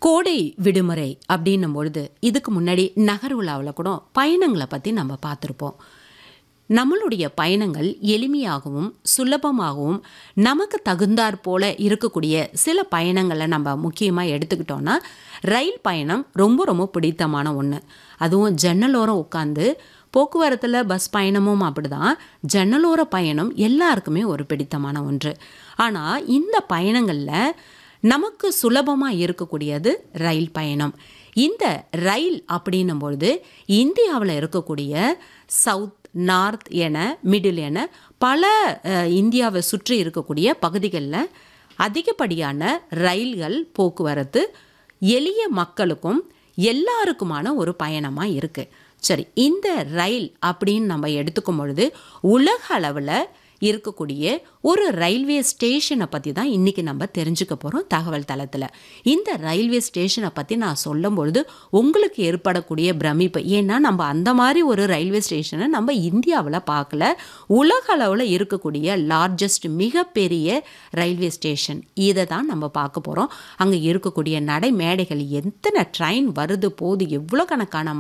கோடை விடுமுறை அப்படின்னும் பொழுது இதுக்கு முன்னாடி நகர் உலாவில் கூட பயணங்களை பற்றி நம்ம பார்த்துருப்போம் நம்மளுடைய பயணங்கள் எளிமையாகவும் சுலபமாகவும் நமக்கு தகுந்தாற் போல இருக்கக்கூடிய சில பயணங்களை நம்ம முக்கியமாக எடுத்துக்கிட்டோன்னா ரயில் பயணம் ரொம்ப ரொம்ப பிடித்தமான ஒன்று அதுவும் ஜன்னலோரம் உட்காந்து போக்குவரத்தில் பஸ் பயணமும் அப்படிதான் ஜன்னலோர பயணம் எல்லாருக்குமே ஒரு பிடித்தமான ஒன்று ஆனால் இந்த பயணங்களில் நமக்கு சுலபமாக இருக்கக்கூடியது ரயில் பயணம் இந்த ரயில் அப்படின்னும் பொழுது இந்தியாவில் இருக்கக்கூடிய சவுத் நார்த் என மிடில் என பல அஹ், இந்தியாவை சுற்றி இருக்கக்கூடிய பகுதிகளில் அதிகப்படியான ரயில்கள் போக்குவரத்து எளிய மக்களுக்கும் எல்லாருக்குமான ஒரு பயணமாக இருக்குது சரி இந்த ரயில் அப்படின்னு நம்ம எடுத்துக்கும் பொழுது உலக அளவில் இருக்கக்கூடிய ஒரு ரயில்வே ஸ்டேஷனை பற்றி தான் இன்றைக்கி நம்ம தெரிஞ்சுக்க போகிறோம் தகவல் தளத்தில் இந்த ரயில்வே ஸ்டேஷனை பற்றி நான் சொல்லும் பொழுது உங்களுக்கு ஏற்படக்கூடிய பிரமிப்பு ஏன்னா நம்ம அந்த மாதிரி ஒரு ரயில்வே ஸ்டேஷனை நம்ம இந்தியாவில் பார்க்கல உலக அளவில் இருக்கக்கூடிய லார்ஜஸ்ட் மிகப்பெரிய ரயில்வே ஸ்டேஷன் இதை தான் நம்ம பார்க்க போகிறோம் அங்கே இருக்கக்கூடிய நடை மேடைகள் எத்தனை ட்ரெயின் வருது போகுது எவ்வளோ கணக்கான